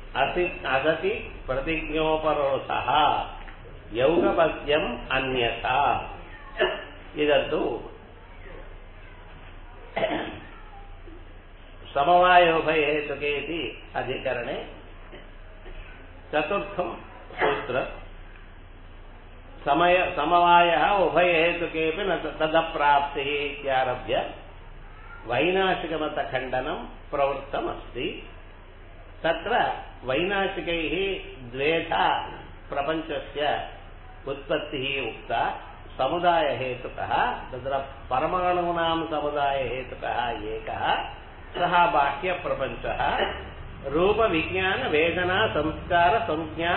அசி அசதி பிரதிஜோபரோசா ಯೌಗಪದ್ಯಂ ಅನ್ಯಥಾ ಇದಂತೂ ಸಮವಾಯೋಭಯ ಹೇತುಕೆ ಇತಿ ಅಧಿಕರಣೆ ಚತುರ್ಥಂ ಸೂತ್ರ ಸಮಯ ಸಮವಾಯ ಉಭಯ ಹೇತುಕೆಪಿ ನ ತದಪ್ರಾಪ್ತಿ ಇತ್ಯಾರಭ್ಯ ವೈನಾಶಿಕಮತಖಂಡನಂ ಪ್ರವೃತ್ತಮಸ್ತಿ तत्र वैनाशिकैः द्वेधा प्रपञ्चस्य उत्पत्तिः उक्ता समुदायहेतुकः तत्र परमाणूनां समुदायहेतुकः एकः सः बाह्यप्रपञ्चः रूपविज्ञानवेदना संस्कार संज्ञा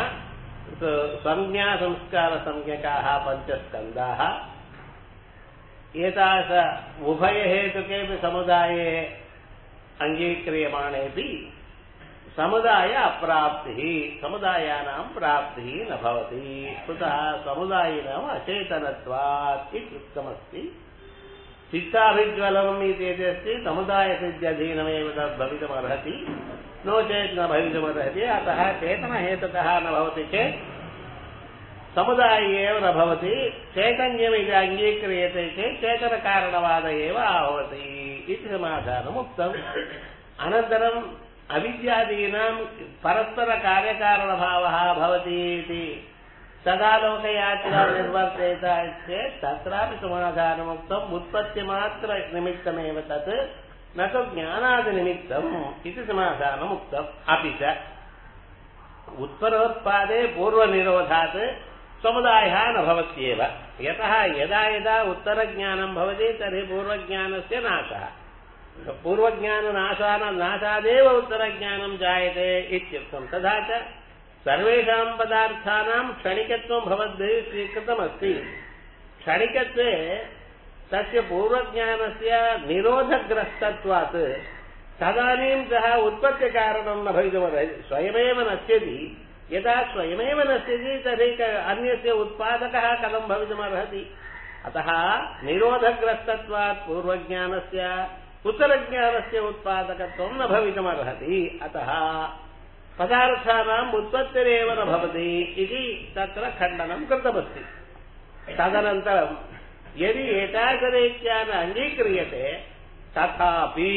संज्ञासंस्कारसंज्ञकाः पञ्चस्कन्धाः एतादृश उभयहेतुकेऽपि समुदाये अङ्गीक्रियमाणेऽपि समुदाय अप्राप्तिः समुदायानां प्राप्तिः न भवति कुतः समुदायिनम् अचेतनत्वात् इति उक्तमस्ति चित्ताभिज्वलनम् इति यदि अस्ति समुदायसिद्ध्यधीनमेव तद् भवितुमर्हति नो चेत् न भवितुमर्हति अतः चेतनहेतुकः न भवति चेत् समुदाये एव न भवति चैतन्यम् इति अङ्गीक्रियते चेत् चेतनकारणवाद एव भवति इति समाधानम् उक्तम् अनन्तरम् अविद्यादीनां परस्परकार्यकारणभावः भवति इति तदा लोकयात्रा निर्वर्तेत चेत् तत्रापि समाधानमुक्तम् उत्पत्तिमात्रनिमित्तमेव तत् न तु ज्ञानादिनिमित्तम् इति समाधानम् उक्तम् अपि च उत्तरोत्पादे पूर्वनिरोधात् समुदायः न भवत्येव यतः यदा यदा उत्तरज्ञानं भवति तर्हि पूर्वज्ञानस्य नाशः पूर्वज्ञाननाशान नाशादेव उत्तरज्ञानं जायते इत्युक्तं तथा च सर्वेषां पदार्थानां क्षणिकत्वं भवद्भिः स्वीकृतमस्ति क्षणिकत्वे तस्य पूर्वज्ञानस्य निरोधग्रस्तत्वात् तदानीं सः उत्पत्तिकारणं न भवितुमर्हति स्वयमेव नश्यति यदा स्वयमेव नश्यति तर्हि अन्यस्य उत्पादकः कथं भवितुमर्हति अतः निरोधग्रस्तत्वात् पूर्वज्ञानस्य उत्तरज्ञानस्य उत्पादकत्वं न भवितुमर्हति अतः पदार्थानाम् उत्पत्तिरेव न भवति इति तत्र खण्डनं कृतमस्ति तदनन्तरं यदि एतादृशरीत्या न अङ्गीक्रियते तथापि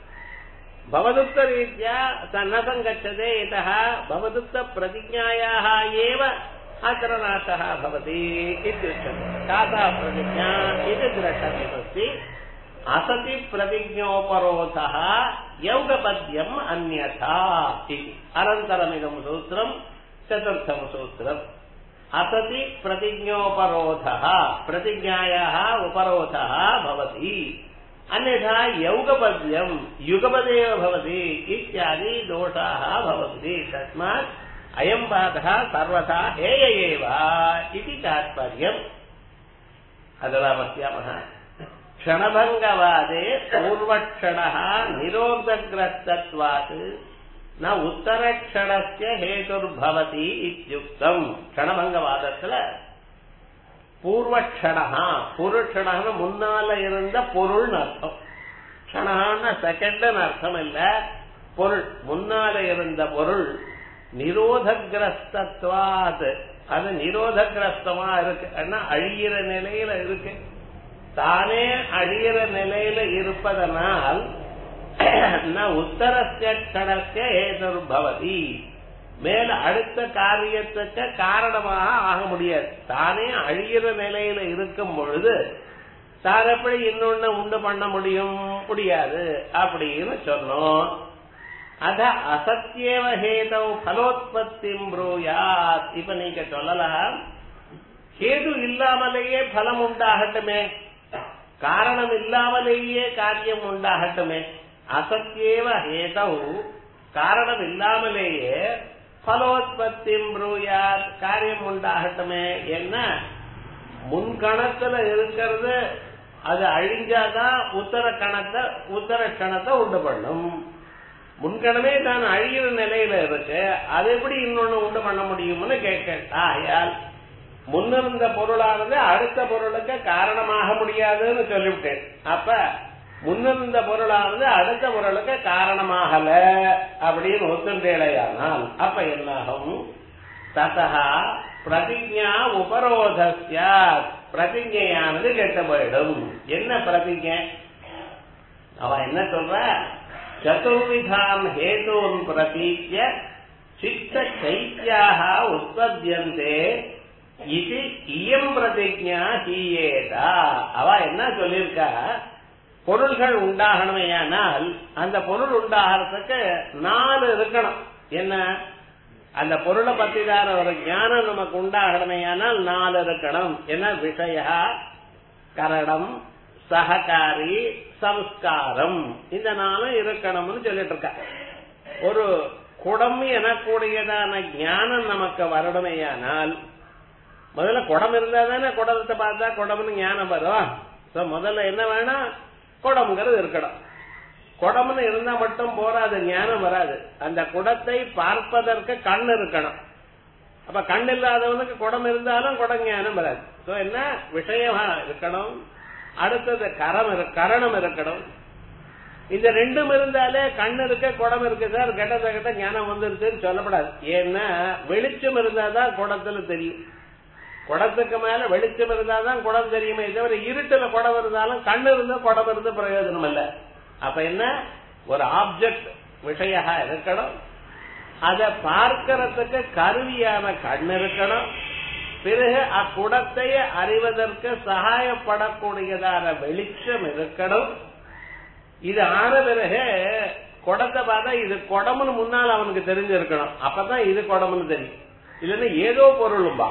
भवदुक्तरीत्या न सङ्गच्छते यतः भवदुक्तप्रतिज्ञायाः एव अत्र नाशः भवति इत्युच्यते का प्रतिज्ञा इति द्रष्टव्यमस्ति असति प्रतिज्ञोपरोधः यौगपद्यम् अन्यथा इति अनन्तरमिदं सूत्रम् चतुर्थं सूत्रम् असति प्रतिज्ञोपरोधः प्रतिज्ञायाः उपरोधः भवति अन्यथा यौगपद्यम् युगपदेव भवति इत्यादि दोषाः भवन्ति तस्मात् अयम् पाठः सर्वथा हेय एव इति तात्पर्यम् अथवा पश्यामः क्षणभङ्गवादे पूर्वक्षणः निरोधग्रस्तत्वात् न उत्तरक्षणस्य हेतुर्भवति इत्युक्तम् क्षणभङ्गवादத்துல பூர்வக்ஷணா பூர்வக்ஷணான்னு முன்னால இருந்த பொருள்னு அர்த்தம் க்ஷணான்னு செகண்ட்னு அர்த்தம் இல்ல பொருள் முன்னால இருந்த பொருள் நிரோதகிரஸ்தத்வாத் அது நிரோதகிரஸ்தமா இருக்கு அழியிற நிலையில இருக்கு தானே அழியிற நிலையில இருப்பதனால் உத்தரஸ்ய க்ஷணஸ்ய ஏதுர்பவதி மேல அடுத்த காரியத்துக்கு காரணமாக ஆக முடியாது தானே அழியிற நிலையில இருக்கும் பொழுது தான் எப்படி இன்னொன்னு உண்டு பண்ண முடியும் முடியாது அப்படின்னு சொன்னோம் அத அசத்தியவ ஹேதவ் பலோத்பத்தி ப்ரூயாத் இப்ப நீங்க சொல்லலாம் ஹேது இல்லாமலேயே பலம் உண்டாகட்டுமே காரணம் இல்லாமலேயே காரியம் உண்டாகட்டுமே அசத்தியேவ ஹேதவ் காரணம் இல்லாமலேயே பலோத்பத்தி ப்ரூயாத் காரியம் உண்டாகட்டுமே என்ன முன்கணத்துல இருக்கிறது அது அழிஞ்சாதான் உத்தர கணத்தை உத்தர கணத்தை உண்டு பண்ணும் முன்கணமே தான் அழிகிற நிலையில இருக்கு அது எப்படி இன்னொன்னு உண்டு பண்ண முடியும்னு கேட்க ஆயால் முன்னிருந்த பொருளானது அடுத்த பொருளுக்கு காரணமாக முடியாதுன்னு சொல்லிவிட்டேன் அப்ப முன்னிருந்த பொருளானது அடுத்த பொருளுக்கு காரணமாகல அப்படின்னு ஒத்துண்டேலையானால் அப்ப என்னாகும் ததா பிரதிஜா உபரோதஸ்ய பிரதிஜையானது கெட்டு போயிடும் என்ன பிரதிஜை அவன் என்ன சொல்ற சதுர்விதாம் ஹேதூன் பிரதீத்திய சித்த சைத்தியாக உற்பத்தியந்தே இது இயம் பிரதிஜா ஹீயேதா அவ என்ன சொல்லியிருக்கா பொருள்கள் உண்டாகணுமேயானால் அந்த பொருள் உண்டாகிறதுக்கு நாலு இருக்கணும் என்ன அந்த பொருளை பத்திதான ஒரு ஞானம் நமக்கு உண்டாகணுமேயானால் நாலு இருக்கணும் என்ன விஷய கரணம் சககாரி சம்ஸ்காரம் இந்த நாளும் இருக்கணும்னு சொல்லிட்டு இருக்க ஒரு குடம் எனக்கூடியதான ஞானம் நமக்கு வரணுமேயானால் முதல்ல குடம் இருந்தா தானே குடத்தை பார்த்தா குடம்னு ஞானம் வரும் சோ முதல்ல என்ன வேணும் குடம்ங்கிறது இருக்கணும் குடம்னு இருந்தா மட்டும் போராது ஞானம் வராது அந்த குடத்தை பார்ப்பதற்கு கண் இருக்கணும் அப்ப கண் இல்லாதவனுக்கு குடம் இருந்தாலும் குடம் ஞானம் வராது சோ என்ன விஷயமா இருக்கணும் அடுத்தது கரம் கரணம் இருக்கணும் இந்த ரெண்டும் இருந்தாலே கண் இருக்க குடம் இருக்கு சார் கெட்ட கெட்ட ஞானம் வந்துருச்சுன்னு சொல்லப்படாது ஏன்னா வெளிச்சம் இருந்தாதான் குடத்துல தெரியும் குடத்துக்கு மேல வெளிச்சம் இருந்தாதான் குடம் தெரியுமே தவிர இருட்டுல குடம் இருந்தாலும் கண்ணு இருந்தா குடம் இருந்து பிரயோஜனம் இல்ல அப்ப என்ன ஒரு ஆப்ஜெக்ட் விஷயா இருக்கணும் அத பார்க்கறதுக்கு கருவியான கண் இருக்கணும் பிறகு அக்குடத்தை அறிவதற்கு சகாயப்படக்கூடியதான வெளிச்சம் இருக்கணும் இது ஆன பிறகு குடத்தை பார்த்தா இது குடம்னு முன்னால் அவனுக்கு தெரிஞ்சிருக்கணும் அப்பதான் இது குடம்னு தெரியும் இல்லைன்னா ஏதோ பொருளும்பா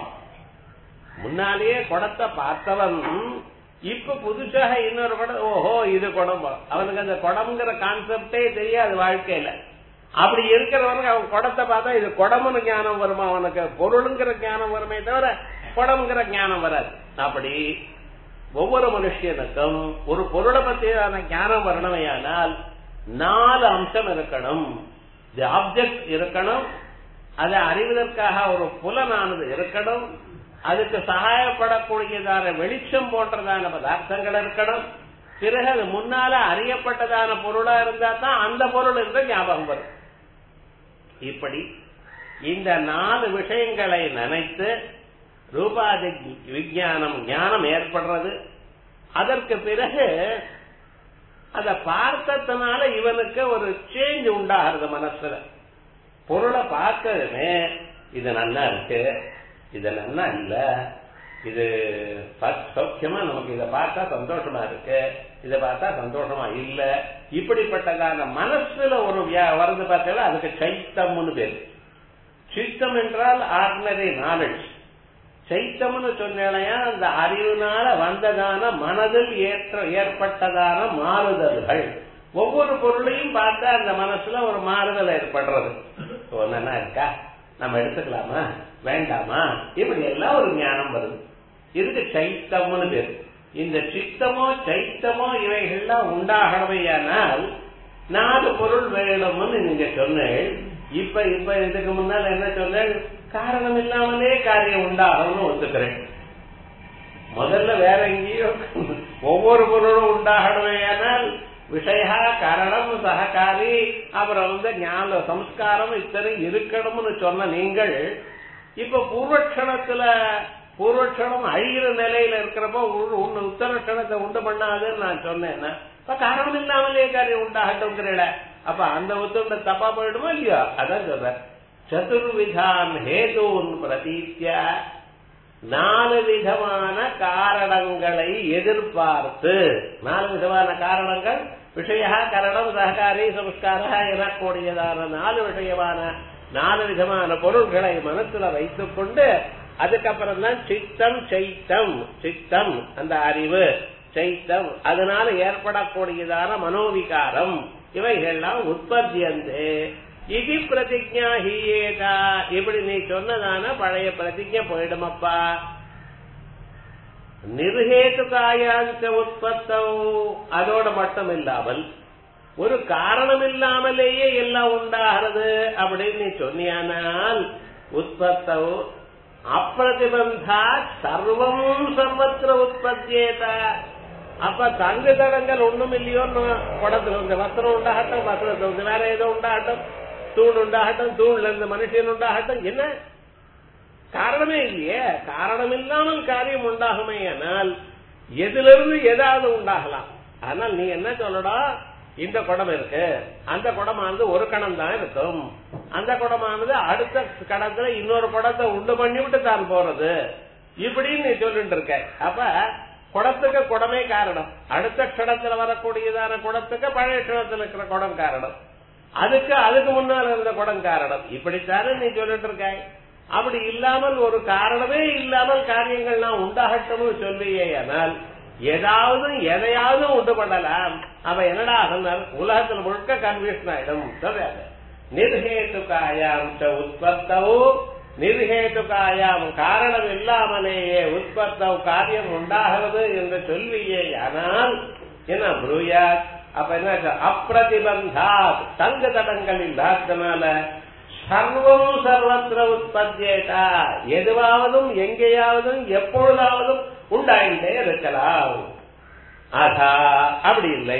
முன்னாலேயே குடத்தை பார்த்தவன் இப்ப புதுசாக இன்னொரு குடம் ஓஹோ இது குடம் அவனுக்கு அந்த குடம்ங்கிற கான்செப்டே தெரியாது வாழ்க்கையில அப்படி இருக்கிறவனுக்கு அவன் குடத்தை பார்த்தா இது குடம்னு ஞானம் வருமா அவனுக்கு பொருளுங்கிற ஞானம் வருமே தவிர குடம்ங்கிற ஞானம் வராது அப்படி ஒவ்வொரு மனுஷனுக்கும் ஒரு பொருளை பற்றியான ஞானம் வரணுமையானால் நாலு அம்சம் இருக்கணும் தி ஆப்ஜெக்ட் இருக்கணும் அதை அறிவதற்காக ஒரு புலனானது இருக்கணும் அதுக்கு சகாயப்படக்கூடியதான வெளிச்சம் போன்றதான பதார்த்தங்கள் இருக்கணும் பிறகு அது முன்னால அறியப்பட்டதான பொருளா இருந்தா தான் அந்த பொருள் இருந்த ஞாபகம் வரும் இப்படி இந்த நாலு விஷயங்களை நினைத்து ரூபாதி விஜயானம் ஞானம் ஏற்படுறது அதற்கு பிறகு அத பார்த்ததுனால இவனுக்கு ஒரு சேஞ்ச் உண்டாகிறது மனசுல பொருளை பார்க்கறதுமே இது நல்லா இருக்கு இது நல்லா இல்ல இது சௌக்கியமா நமக்கு இதை பார்த்தா சந்தோஷமா இருக்கு இதை பார்த்தா சந்தோஷமா இல்ல இப்படிப்பட்டதான மனசுல ஒரு வருது பார்த்தா அதுக்கு சைத்தம்னு பேரு சித்தம் என்றால் ஆர்டினரி நாலேஜ் சைத்தம்னு சொன்னேனையா அந்த அறிவுனால வந்ததான மனதில் ஏற்ற ஏற்பட்டதான மாறுதல்கள் ஒவ்வொரு பொருளையும் பார்த்தா அந்த மனசுல ஒரு மாறுதல் ஏற்படுறது ஒன்னா இருக்கா நம்ம எடுத்துக்கலாமா வேண்டாமா இப்படி எல்லாம் ஒரு ஞானம் வருது இதுக்கு சைத்தம்னு பேரு இந்த சித்தமோ சைத்தமோ இவைகள்லாம் உண்டாகணுமையானால் நாலு பொருள் வேணும்னு நீங்க சொன்னேன் இப்ப இப்ப இதுக்கு முன்னால் என்ன சொன்னேன் காரணம் இல்லாமலே காரியம் உண்டாகும்னு ஒத்துக்கிறேன் முதல்ல வேற எங்கேயோ ஒவ்வொரு பொருளும் உண்டாகணுமையானால் விஷயா காரணம் சககாரி அப்புறம் வந்து ஞான சம்ஸ்காரம் இத்தனை இருக்கணும்னு சொன்ன நீங்கள் இப்ப பூர்வக்ஷணத்துல பூர்வக்ஷணம் அழிகிற நிலையில இருக்கிறப்போ உன்னு உத்தரக்ஷணத்தை உண்டு பண்ணாதுன்னு நான் சொன்னேன் இப்ப காரணம் இல்லாமலே காரியம் உண்டாகட்டும்ங்கிறல அப்ப அந்த உத்தரண்ட தப்பா போயிடுமோ இல்லையோ அதான் சொல்றேன் சதுர்விதான் ஹேதூன் பிரதீத்திய நாலு விதமான காரணங்களை எதிர்பார்த்து நாலு விதமான காரணங்கள் விஷய கரணம் சககாரி சம்ஸ்கார எனக்கூடியதான நாலு விஷயமான நாலு விதமான பொருள்களை மனசுல வைத்துக் கொண்டு அதுக்கப்புறம் தான் சித்தம் சைத்தம் சித்தம் அந்த அறிவு சைத்தம் அதனால ஏற்படக்கூடியதான மனோவிகாரம் இவைகள்லாம் உற்பத்தியந்து இது பிரதிஜா ஹீயேதா இப்படி நீ சொன்னதான பழைய பிரதிஜை போயிடுமப்பா நிர்ஹேதுகாயாஞ்ச உற்பத்தம் அதோட மட்டும் இல்லாமல் ஒரு காரணம் இல்லாமலேயே எல்லாம் உண்டாகிறது அப்படின்னு நீ சொன்னியானால் உற்பத்தம் அப்பிரதிபந்தா சர்வம் சர்வத்திர உற்பத்தியேதா அப்ப தங்கு தடங்கள் ஒண்ணும் இல்லையோன்னு குடத்துல இந்த வஸ்திரம் உண்டாகட்டும் வஸ்திரத்துல வந்து வேற ஏதோ உண்டாகட்டும் தூண் உண்டாகட்டும் தூண்ல இருந்து மனுஷன் உண்டாகட்டும் என்ன காரணமே இல்லையே காரணம் இல்லாமல் காரியம் உண்டாகுமே ஆனால் எதிலிருந்து ஏதாவது உண்டாகலாம் ஆனால் நீ என்ன சொல்லடா இந்த குடம் இருக்கு அந்த குடமானது ஒரு கணம் தான் இருக்கும் அந்த குடமானது அடுத்த கடத்துல இன்னொரு குடத்தை உண்டு பண்ணி விட்டு தான் போறது இப்படின்னு நீ சொல்லிட்டு இருக்க அப்ப குடத்துக்கு குடமே காரணம் அடுத்த க்ஷணத்துல வரக்கூடியதான குடத்துக்கு பழைய க்ஷணத்துல இருக்கிற குடம் காரணம் அதுக்கு அதுக்கு முன்னால் இருந்த குடம் காரணம் இப்படித்தானே நீ சொல்லிட்டு இருக்க அப்படி இல்லாமல் ஒரு காரணமே இல்லாமல் காரியங்கள் நான் உண்டாகட்டும்னு சொல்லியே ஆனால் ஏதாவது எதையாவது உண்டு பண்ணலாம் அவ என்னடா சொன்னார் உலகத்தில் முழுக்க கன்ஃபியூஷன் ஆயிடும் சொல்றாரு நிர்ஹேதுகாயாம் உற்பத்தவு நிர்ஹேதுகாயாம் காரணம் இல்லாமலேயே உற்பத்தவு காரியம் உண்டாகிறது என்று சொல்வியே ஆனால் என்ன புரூயாத் அப்ப என்ன அப்பிரதிபந்தா தங்க தடங்கள் இல்லாதனால சர்வம் சர்வத்திர உற்பத்தியேட்டா எதுவாவதும் எங்கேயாவதும் எப்பொழுதாவதும் உண்டாயிட்டே இருக்கலாம் அதா அப்படி இல்லை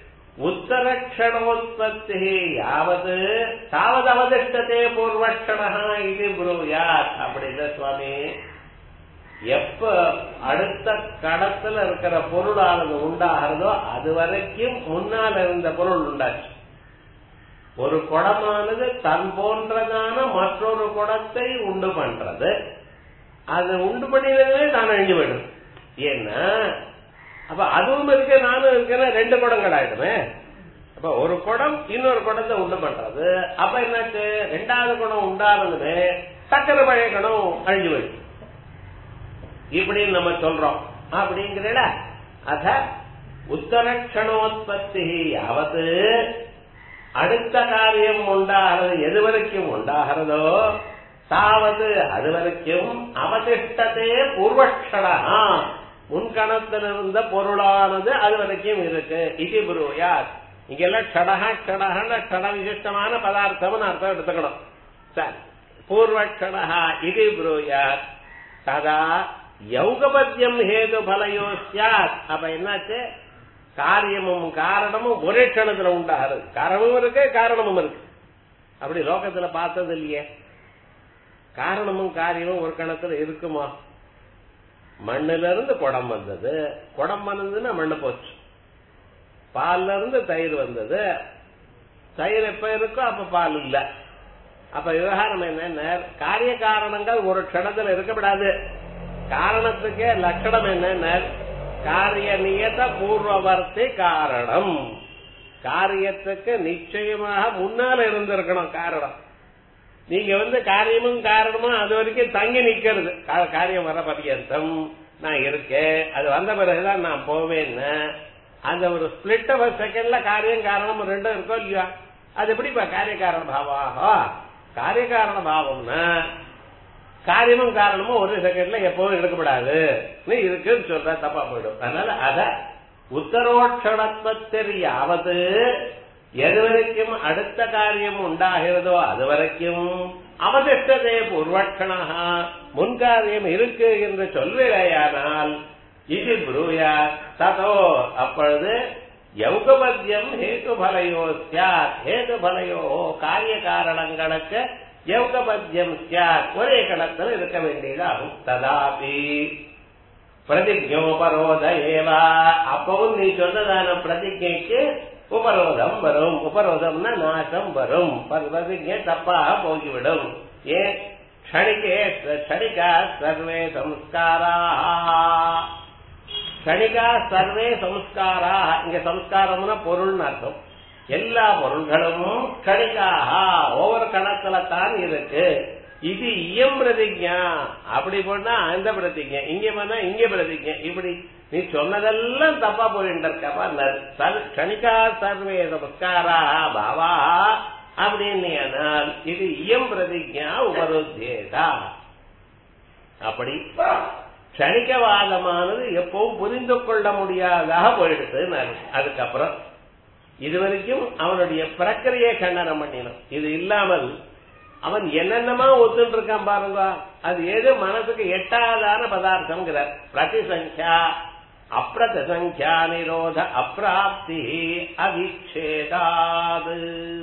உத்தரக்ஷணோத்பத்தி யாவது தாவது அவதிஷ்டத்தே பூர்வக்ஷணா இது புரூயாத் அப்படி இல்ல சுவாமி எப்ப அடுத்த கடத்துல இருக்கிற பொருளானது உண்டாகிறதோ அது வரைக்கும் முன்னால இருந்த பொருள் உண்டாச்சு ஒரு குடமானது தன் போன்றதான மற்றொரு குடத்தை உண்டு பண்றது அது உண்டு பண்ணினதே நான் அழிஞ்சு போயிடும் ஏன்னா அப்ப அதுவும் இருக்கு நானும் இருக்கேன்னா ரெண்டு குடங்கள் ஆயிடுமே அப்ப ஒரு குடம் இன்னொரு குடத்தை உண்டு பண்றது அப்ப என்னாச்சு ரெண்டாவது குடம் உண்டானதுமே சக்கர பழைய குடம் அழிஞ்சு போயிடும் இப்படின்னு நம்ம சொல்றோம் அப்படிங்கிறல அத உத்தரக்ஷணோத்பத்தி யாவது அடுத்த காரியம் உண்டாகிறது எது வரைக்கும் உண்டாகிறதோ தாவது அது வரைக்கும் அவதிஷ்டத்தே பூர்வக்ஷணா முன்கணத்தில் இருந்த பொருளானது அது வரைக்கும் இருக்கு இது புருயாத் இங்கெல்லாம் ஷடகா ஷடகன ஷட விசிஷ்டமான பதார்த்தம்னு அர்த்தம் எடுத்துக்கணும் சரி பூர்வக்ஷணா இது புருயாத் ததா யௌகபத்தியம் ஹேது பலயோ சாத் அப்ப என்னாச்சு காரியமும் காரணமும் ஒரே க்ஷணத்துல உண்டாகிறது காரணமும் இருக்கு காரணமும் இருக்கு அப்படி லோகத்துல பார்த்தது இல்லையே காரணமும் காரியமும் ஒரு கணத்துல இருக்குமா மண்ணுல இருந்து குடம் வந்தது குடம் வந்ததுன்னா மண்ணு போச்சு பால்ல இருந்து தயிர் வந்தது தயிர் எப்ப இருக்கோ அப்ப பால் இல்ல அப்ப விவகாரம் என்ன காரிய காரணங்கள் ஒரு க்ஷணத்துல இருக்கப்படாது காரணத்துக்கே லட்சணம் என்ன காரிய நியத பூர்வவர்த்தி காரணம் காரியத்துக்கு நிச்சயமாக முன்னால இருந்திருக்கணும் காரணம் நீங்க வந்து காரியமும் காரணமும் அது வரைக்கும் தங்கி நிக்கிறது காரியம் வர பரியந்தம் நான் இருக்கேன் அது வந்த பிறகுதான் நான் போவேன்னு அந்த ஒரு ஸ்பிளிட் ஆஃப் செகண்ட்ல காரியம் காரணம் ரெண்டும் இருக்கோ இல்லையா அது எப்படிப்பா காரிய காரண பாவாக காரிய காரண பாவம்னா காரியமும் காரணமும் ஒரு செகண்ட்ல எப்பவும் எடுக்கப்படாது நீ இருக்குன்னு சொல்ற தப்பா போயிடும் அதனால அத உத்தரோட்சணத்துவத்தில் யாவது எது வரைக்கும் அடுத்த காரியம் உண்டாகிறதோ அது வரைக்கும் அவதிஷ்டதே பூர்வட்சணா முன்காரியம் இருக்கு என்று சொல்வேயானால் இது புரூயா ததோ அப்பொழுது யௌகபத்தியம் ஹேது பலையோ சாத் ஹேது பலையோ காரிய காரணங்களுக்கு யௌகபத்தியம் சாத் ஒரே கணத்தில் இருக்க வேண்டியதாகும் ததாபி பிரதிஜோபரோத ஏவா அப்பவும் நீ சொன்னதான பிரதிஜைக்கு உபரோதம் வரும் உபரோதம்னா நாசம் வரும் பிரதிஜை தப்பாக போகிவிடும் ஏன் க்ஷணிகே க்ஷணிகா சர்வே சம்ஸ்காரா க்ஷணிகா சர்வே சம்ஸ்காரா இங்க சம்ஸ்காரம்னா பொருள்னு அர்த்தம் எல்லா பொருள்களும் கணிகாக ஒவ்வொரு கணக்குல தான் இருக்கு இது இயம் பிரதிஜா அப்படி போனா அந்த பிரதிஜை இங்க போனா இங்க பிரதிஜை இப்படி நீ சொன்னதெல்லாம் தப்பா போயிட்டு இருக்கப்பா கணிகா சர்வே நமஸ்காரா பாவா அப்படின்னு இது இயம் பிரதிஜா உபருத்தேதா அப்படி கணிகவாதமானது எப்பவும் புரிந்து கொள்ள முடியாதாக போயிடுது அதுக்கப்புறம் இதுவரைக்கும் அவனுடைய பிரக்கிரியை கண்டனம் பண்ணினான் இது இல்லாமல் அவன் என்னென்னமா ஒத்துட்டு இருக்கான் பாருங்க அது எது மனசுக்கு எட்டாதான பதார்த்தம் பிரதிசங்கியா அப்பிரதிசங்கியா நிரோத அப்பிராப்தி அவிச்சேதாது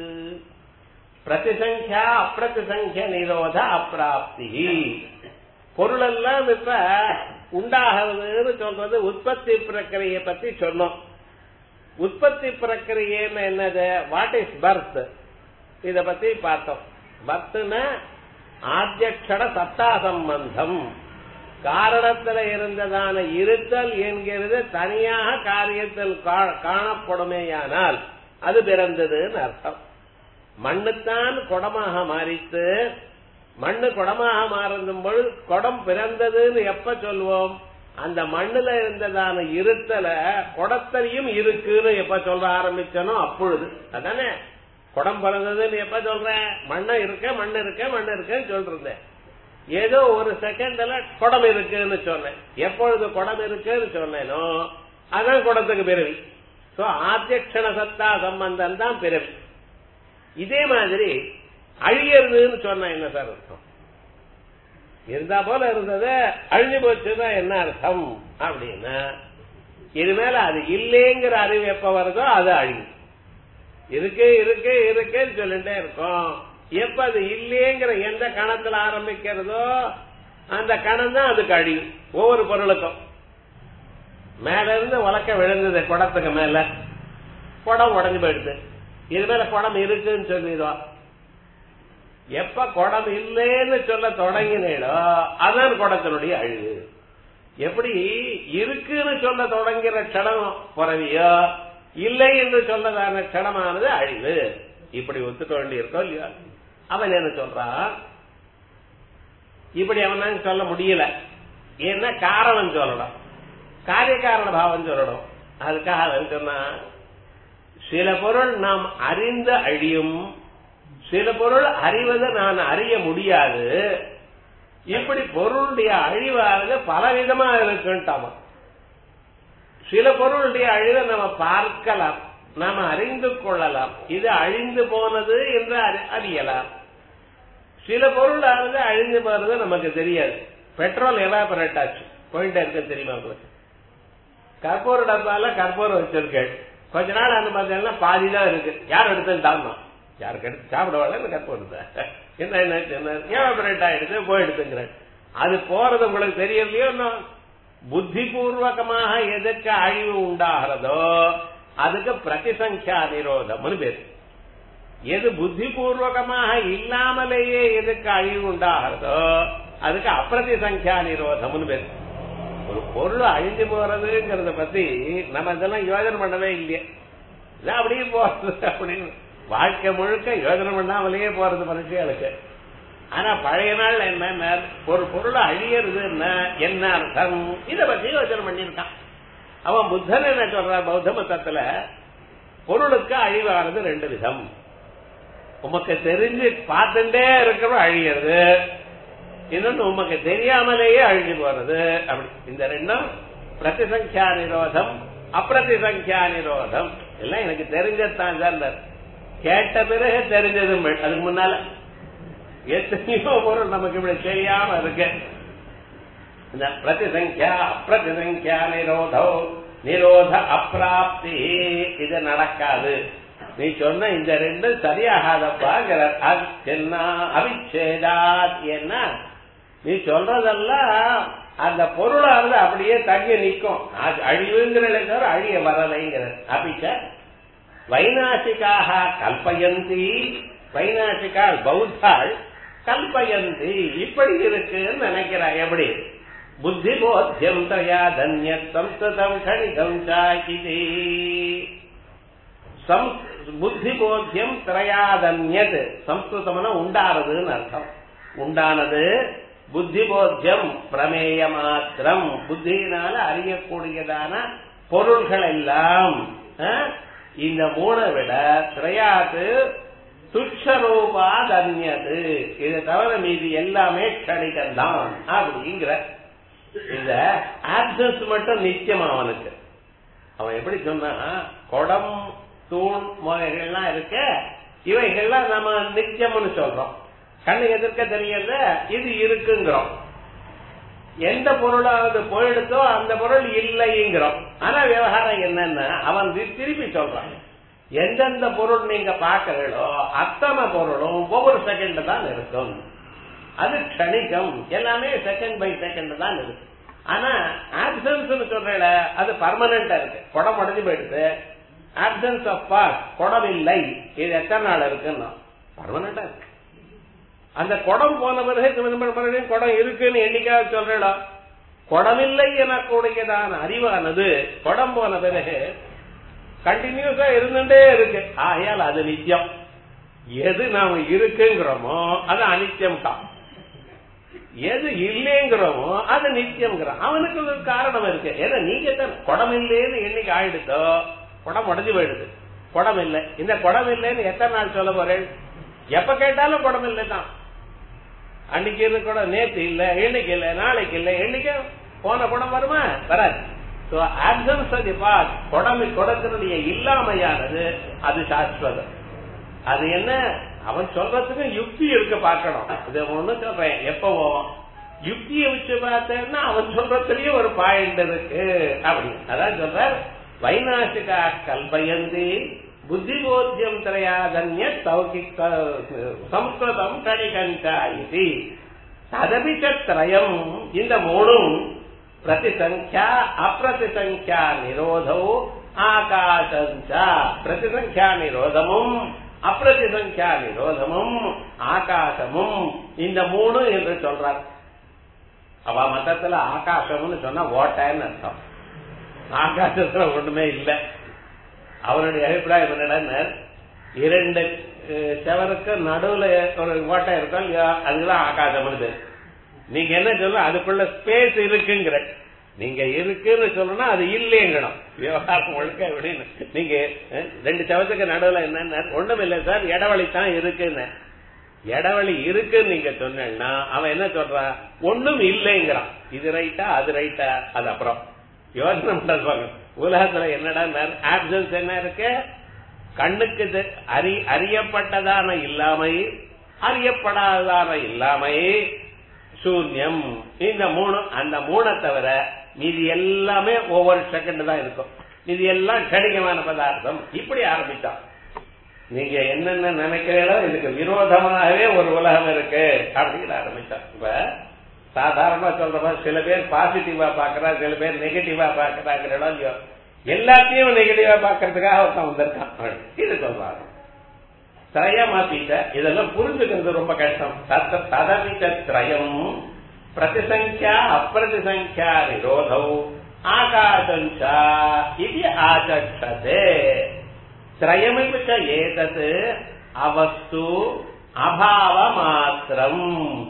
பிரதிசங்கியா அப்பிரதிசங்கிய நிரோத அப்பிராப்தி பொருள் எல்லாம் இப்ப உண்டாகிறதுன்னு சொல்றது உற்பத்தி பிரக்கிரியை பத்தி சொன்னோம் உற்பத்தி பிரக்கிரியன்னு என்னது வாட் இஸ் பர்த் இத பத்தி பார்த்தோம் பர்த்னா ஆத்தியக்ஷட சத்தா சம்பந்தம் காரணத்துல இருந்ததான இருத்தல் என்கிறது தனியாக காரியத்தில் காணப்படுமேயானால் அது பிறந்ததுன்னு அர்த்தம் மண்ணுத்தான் குடமாக மாறித்து மண்ணு குடமாக மாறும் பொழுது குடம் பிறந்ததுன்னு எப்ப சொல்லுவோம் அந்த மண்ணுல இருந்ததான இருத்தல குடத்தலையும் இருக்குன்னு எப்ப சொல்ல ஆரம்பிச்சனோ அப்பொழுது அதானே குடம் பிறந்ததுன்னு எப்ப சொல்றேன் மண்ணை இருக்க மண் இருக்க மண் இருக்குன்னு சொல்றேன் ஏதோ ஒரு செகண்ட்ல குடம் இருக்குன்னு சொன்னேன் எப்பொழுது குடம் இருக்குன்னு சொன்னேனோ அதான் குடத்துக்கு பிறவி சோ ஆத்தியக்ஷண சத்தா சம்பந்தம் தான் பிறவி இதே மாதிரி அழியறதுன்னு சொன்ன என்ன சார் அர்த்தம் இருந்தா போல இருந்தது அழிஞ்சு போச்சுன்னா என்ன அர்த்தம் அப்படின்னா இனிமேல அது இல்லைங்கிற அறிவு எப்ப வருதோ அது அழியும் இருக்கு இருக்கு இருக்குன்னு சொல்லிட்டே இருக்கும் எப்ப அது இல்லைங்கிற எந்த கணத்துல ஆரம்பிக்கிறதோ அந்த கணம் தான் அதுக்கு அழியும் ஒவ்வொரு பொருளுக்கும் மேல இருந்து உலக்க விழுந்தது குடத்துக்கு மேல குடம் உடஞ்சு போயிடுது இது மேல குடம் இருக்குன்னு சொல்லிடுவா எப்ப குடம் இல்லைன்னு சொல்ல தொடங்கினோ அதான் குடத்தினுடைய அழிவு எப்படி இருக்குன்னு சொல்ல தொடங்கிற க்ஷணம் பிறவியோ இல்லை என்று சொல்லதான க்ஷணமானது அழிவு இப்படி ஒத்துக்க வேண்டி இருக்கோம் இல்லையா அவன் என்ன சொல்றான் இப்படி அவனால சொல்ல முடியல ஏன்னா காரணம் சொல்லணும் காரிய காரண பாவம் சொல்லணும் அதுக்காக அவன் சொன்னா சில பொருள் நாம் அறிந்து அழியும் சில பொருள் அறிவது நான் அறிய முடியாது இப்படி பொருளுடைய அழிவானது பலவிதமா இருக்குன்ட்டாமா சில பொருளுடைய அழிவை நம்ம பார்க்கலாம் நாம அறிந்து கொள்ளலாம் இது அழிந்து போனது என்று அறியலாம் சில பொருளானது அழிந்து போறது நமக்கு தெரியாது பெட்ரோல் எவாபரேட் ஆச்சு போயிட்டே இருக்க தெரியுமா உங்களுக்கு கற்பூர டப்பால கற்பூரம் வச்சிருக்கேன் கொஞ்ச நாள் அந்த பார்த்தீங்கன்னா பாதி தான் இருக்கு யார் எடுத்தது தாமா யாருக்கு எடுத்து சாப்பிடுவாங்க இந்த கற்பூரத்தை என்ன என்ன எவாபரேட் ஆயிடுது போயிடுதுங்கிறேன் அது போறது உங்களுக்கு தெரியலையோ இன்னும் புத்தி பூர்வகமாக எதுக்கு அழிவு உண்டாகிறதோ அதுக்கு பிரதிசங்கியா நிரோதம்னு பேரு எது புத்தி பூர்வகமாக இல்லாமலேயே எதுக்கு அழிவு உண்டாகிறதோ அதுக்கு அப்பிரதிசங்கியா நிரோதம்னு பேரு ஒரு பொருள் அழிஞ்சு போறதுங்கிறத பத்தி நம்ம இதெல்லாம் யோஜனை பண்ணவே இல்லையே இதான் அப்படியே போறது அப்படின்னு வாழ்க்கை முழுக்க யோஜனை பண்ணாமலேயே போறது மனுஷங்களுக்கு ஆனா பழைய நாள் என்ன ஒரு பொருள் அழியறதுன்னா என்ன அர்த்தம் இத பத்தி யோசனை பண்ணிருக்கான் அவன் புத்தன் என்ன சொல்றான் பௌத்த மதத்துல பொருளுக்கு அழிவானது ரெண்டு விதம் உமக்கு தெரிஞ்சு பார்த்துட்டே இருக்கிறோம் அழியறது இன்னொன்னு உமக்கு தெரியாமலேயே அழிஞ்சு போறது அப்படி இந்த ரெண்டும் பிரதிசங்கியா நிரோதம் அப்பிரதிசங்கியா நிரோதம் எல்லாம் எனக்கு தெரிஞ்சதான் சார் கேட்ட பிறகு தெரிஞ்சது அதுக்கு முன்னால எத்தனையோ பொருள் நமக்கு இப்படி தெரியாம இருக்கு இந்த பிரதிசங்கியா அப்பிரதிசங்கியா நிரோதோ நிரோத அப்பிராப்தி இது நடக்காது நீ சொன்ன இந்த ரெண்டு சரியாகாதப்பாங்கிற என்ன அவிச்சேதாத் என்ன நீ சொல்றதெல்லாம் அந்த பொருளானது அப்படியே தங்கி நிற்கும் அழிவுங்கிற தவிர அழிய வரலைங்கிற அபிச்ச வைநாசிக்காக கல்பயந்தி வைநாசிகால் பௌத்தாள் கல்பயந்தி இப்படி இருக்குன்னு நினைக்கிறாய் எப்படி புத்தி போத்தியம் தயா தன்யம் சம்ஸ்கிருதம் கணிதம் சாக்கிதே புத்தி போத்தியம் திரையாதன்யது சம்ஸ்கிருதம்னா உண்டானதுன்னு அர்த்தம் உண்டானது புத்தி போத்தியம் பிரமேய மாத்திரம் புத்தியினால அறியக்கூடியதான பொருள்கள் எல்லாம் இந்த மூணை விட திரையாது துட்சரூபா தன்யது இதை தவிர மீதி எல்லாமே கணிதம்தான் அப்படிங்கிற இந்த ஆப்சன்ஸ் மட்டும் நிச்சயம் அவனுக்கு அவன் எப்படி சொன்னா குடம் தூண் முறைகள்லாம் இருக்க இவைகள்லாம் நம்ம நிச்சயம்னு சொல்றோம் கண்ணு எதிர்க்க தெரியல இது இருக்குங்கிறோம் எந்த பொருளாவது போயிடுதோ அந்த பொருள் இல்லைங்கிறோம் ஆனா விவகாரம் என்னன்னா அவன் தி- திருப்பி சொல்றான் எந்தெந்த பொருள் நீங்க பாக்குறீங்களோ அத்தனை பொருளும் ஒவ்வொரு செகண்ட் தான் இருக்கும் அது க்ஷணிகம் எல்லாமே செகண்ட் பை செகண்ட் தான் இருக்கு ஆனா ஆப்சன்ஸ் சொல்றேன் அது பர்மனண்டா இருக்கு குடம் உடஞ்சு போயிடுது ஆப்சன்ஸ் ஆஃப் பாஸ் குடம் இல்லை இது எத்தனை நாள் இருக்குன்னா பர்மனண்டா இருக்கு அந்த குடம் போன பிறகு திரும்ப மறுபடியும் குடம் இருக்குன்னு என்னைக்காவது சொல்றா குடமில்லை எனக்கூடியதான அறிவானது குடம் போன பிறகு கண்டினியூஸா இருந்துட்டே இருக்கு ஆகையால் அது நித்தியம் எது நாம இருக்குங்கிறோமோ அது அனித்தியம் தான் எது இல்லைங்கிறோமோ அது நித்தியம்ங்கிறோம் அவனுக்கு ஒரு காரணம் இருக்கு ஏன்னா நீங்க தான் குடம் இல்லைன்னு என்னைக்கு ஆயிடுதோ குடம் உடஞ்சு போயிடுது குடம் இல்லை இந்த குடம் இல்லைன்னு எத்தனை நாள் சொல்ல போறேன் எப்ப கேட்டாலும் குடம் இல்லை தான் அன்னைக்கு இருந்து கூட நேத்து இல்ல இன்னைக்கு இல்ல நாளைக்கு இல்ல என்னைக்கு போன குடம் வருமா வராது So, absence of the past, குடமி குடத்தினுடைய இல்லாமையானது அது சாஸ்வதம் அது என்ன அவன் சொல்றதுக்கு யுக்தி இருக்க பார்க்கணும் இது ஒண்ணு சொல்றேன் எப்பவோ யுக்தியை வச்சு பார்த்தேன்னா அவன் சொல்றதுலயும் ஒரு பாயிண்ட் இருக்கு அப்படி அதான் சொல்ற வைநாசிகா கல்பயந்தி புத்திபோத்தியம் திரையாதன்ய சௌகிக் சம்ஸ்கிருதம் கணிகஞ்சா இது ததபி திரயம் இந்த மூணும் பிரதிசங்கியா அப்பிரதிசங்கியா நிரோதோ ஆகாசஞ்ச பிரதிசங்கியா நிரோதமும் அப்பிரதிசங்கியா நிரோதமும் ஆகாசமும் இந்த மூணு என்று சொல்றார் அவ மதத்துல ஆகாசம்னு சொன்னா ஓட்டன்னு அர்த்தம் ஆகாசத்துல ஒண்ணுமே இல்லை அவருடைய அபிப்பிராயம் என்னடா இரண்டு அஹ், செவருக்கு நடுவுல ஒரு ஓட்டை இருக்கும் இல்லையா அதுதான் ஆகாசம்னு பேரு நீங்க என்ன சொல்ல அதுக்குள்ள ஸ்பேஸ் இருக்குங்கிற நீங்க இருக்குன்னு சொல்லணும்னா அது இல்லைங்கணும் விவகாரம் முழுக்க அப்படின்னு நீங்க அஹ், ரெண்டு செவத்துக்கு நடுவுல என்ன ஒண்ணும் இல்லை சார் இடவழி தான் இருக்குன்னு இடவழி இருக்குன்னு நீங்க சொன்னா அவன் என்ன சொல்றான் ஒண்ணும் இல்லைங்கிறான் இது ரைட்டா அது ரைட்டா அது அப்புறம் யோசனை பண்றாங்க உலகத்துல என்னடா ஆப்சன்ஸ் என்ன இருக்கு கண்ணுக்கு தெ- அறி அறியப்பட்டதான இல்லாமை அறியப்படாததான இல்லாமை சூன்யம் இந்த மூணு அந்த மூணை தவிர மீதி எல்லாமே ஒவ்வொரு செகண்ட் தான் இருக்கும் இது எல்லாம் கடினமான பதார்த்தம் இப்படி ஆரம்பிச்சான் நீங்க என்னென்ன நினைக்கிறீங்களோ இதுக்கு விரோதமாகவே ஒரு உலகம் இருக்கு அப்படின்னு ஆரம்பிச்சான் இப்ப சாதாரணமா சொல்றப்ப சில பேர் பாசிட்டிவா பாக்குறா சில பேர் நெகட்டிவா பாக்குறாங்கிறோம் இல்லையோ எல்லாத்தையும் நெகட்டிவா பாக்குறதுக்காக ஒருத்தன் வந்திருக்கான் இது சொல்றாங்க திரயமாப்பிட்ட இதெல்லாம் புரிஞ்சுக்கிறது ரொம்ப கஷ்டம் தத்த ததவித திரயம் பிரதிசங்கியா அப்பிரதிசங்கியா நிரோதௌ ஆகாசஞ்சா இது ஆச்சே திரயமிவு ச ஏதத் அவஸ்து அபாவ மாத்திரம்